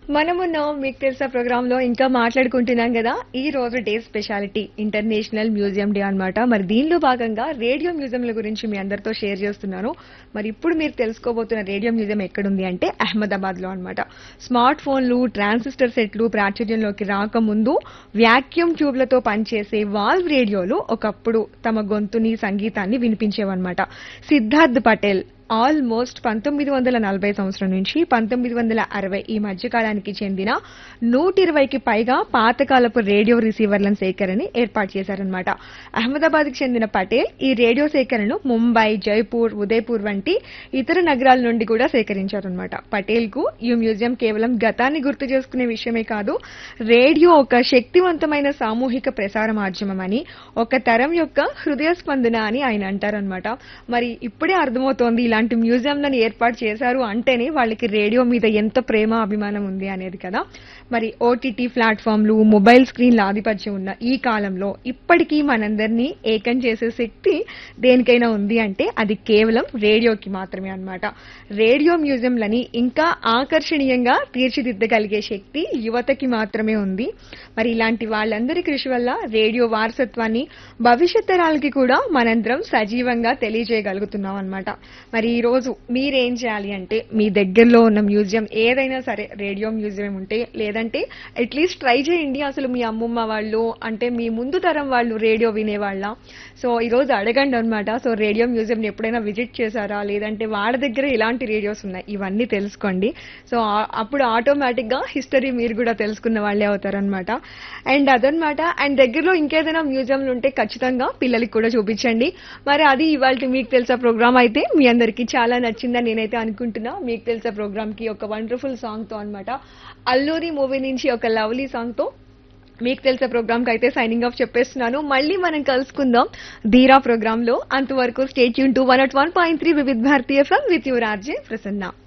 మనమున్నాం మీకు తెలుసా ప్రోగ్రామ్ లో ఇంకా మాట్లాడుకుంటున్నాం కదా ఈ రోజు day speciality international museum day అన్నమాట మరి దీనిలో భాగంగా రేడియో మ్యూజియంల గురించి మీ అందరితో షేర్ చేస్తున్నాను మరి ఇప్పుడు మీరు తెలుసుకోబోతున్న రేడియో మ్యూజియం ఎక్కడుంది అంటే అహ్మదాబాద్ లో అనమాట స్మార్ట్ ఫోన్లు ట్రాన్సిస్టర్ సెట్లు ప్రాచుర్యంలోకి రాకముందు వ్యాక్యూమ్ ట్యూబ్లతో పనిచేసే వాల్వ్ రేడియోలు ఒకప్పుడు తమ గొంతుని సంగీతాన్ని వినిపించేవన్నమాట సిద్ధార్థ్ పటేల్ ఆల్మోస్ట్ పంతొమ్మిది వందల నలభై సంవత్సరం నుంచి పంతొమ్మిది వందల అరవై ఈ మధ్య కాలానికి చెందిన నూట ఇరవైకి పైగా పాతకాలపు రేడియో రిసీవర్లను సేకరణని ఏర్పాటు చేశారనమాట అహ్మదాబాద్ కి చెందిన పటేల్ ఈ రేడియో సేకరణను ముంబై జైపూర్ ఉదయపూర్ వంటి ఇతర నగరాల నుండి కూడా సేకరించారనమాట పటేల్ కు ఈ మ్యూజియం కేవలం గతాన్ని గుర్తు చేసుకునే విషయమే కాదు రేడియో ఒక శక్తివంతమైన సామూహిక ప్రసార మాధ్యమం అని ఒక తరం యొక్క హృదయ స్పందన అని ఆయన అంటారనమాట మరి ఇప్పుడే అర్థమవుతోంది ఇలాంటి మ్యూజియంలను ఏర్పాటు చేశారు అంటేనే వాళ్ళకి రేడియో మీద ఎంత ప్రేమ అభిమానం ఉంది అనేది కదా మరి ఓటీటీ ప్లాట్ఫామ్లు మొబైల్ స్క్రీన్ల ఆధిపత్యం ఉన్న ఈ కాలంలో ఇప్పటికీ మనందరినీ ఏకం చేసే శక్తి దేనికైనా ఉంది అంటే అది కేవలం రేడియోకి మాత్రమే అన్నమాట రేడియో మ్యూజియంలని ఇంకా ఆకర్షణీయంగా తీర్చిదిద్దగలిగే శక్తి యువతకి మాత్రమే ఉంది మరి ఇలాంటి వాళ్ళందరి కృషి వల్ల రేడియో వారసత్వాన్ని భవిష్యత్ తరాలకి కూడా మనందరం సజీవంగా తెలియజేయగలుగుతున్నాం అన్నమాట మరి ఈ రోజు మీరేం చేయాలి అంటే మీ దగ్గరలో ఉన్న మ్యూజియం ఏదైనా సరే రేడియో మ్యూజియం ఉంటే లేదంటే అట్లీస్ట్ ట్రై చేయండి అసలు మీ అమ్మమ్మ వాళ్ళు అంటే మీ ముందు తరం వాళ్ళు రేడియో వినేవాళ్ళ సో ఈ రోజు అడగండి అనమాట సో రేడియో మ్యూజియం ఎప్పుడైనా విజిట్ చేశారా లేదంటే వాళ్ళ దగ్గర ఎలాంటి రేడియోస్ ఉన్నాయి ఇవన్నీ తెలుసుకోండి సో ఆ- అప్పుడు ఆటోమేటిక్ గా హిస్టరీ మీరు కూడా తెలుసుకున్న వాళ్ళే అవుతారనమాట అండ్ అదనమాట అండ్ దగ్గరలో ఇంకేదైనా మ్యూజియంలు ఉంటే ఖచ్చితంగా పిల్లలకి కూడా చూపించండి మరి అది ఇవాళ మీకు తెలుసా ప్రోగ్రామ్ అయితే మీ అందరికీ చాలా నచ్చిందని నేనైతే అనుకుంటున్నా మీకు తెలుసా ప్రోగ్రామ్ కి ఒక వండర్ఫుల్ సాంగ్ తో అనమాట అల్లూరి మూవీ నుంచి ఒక లవ్లీ సాంగ్ తో మీకు తెలిసే ప్రోగ్రామ్ కి అయితే సైనింగ్ ఆఫ్ చెప్పేస్తున్నాను మళ్ళీ మనం కలుసుకుందాం ధీరా ప్రోగ్రామ్ లో అంతవరకు స్టేట్ యూన్ to one at one point three Vividh Bharati FM with your RJ Prasanna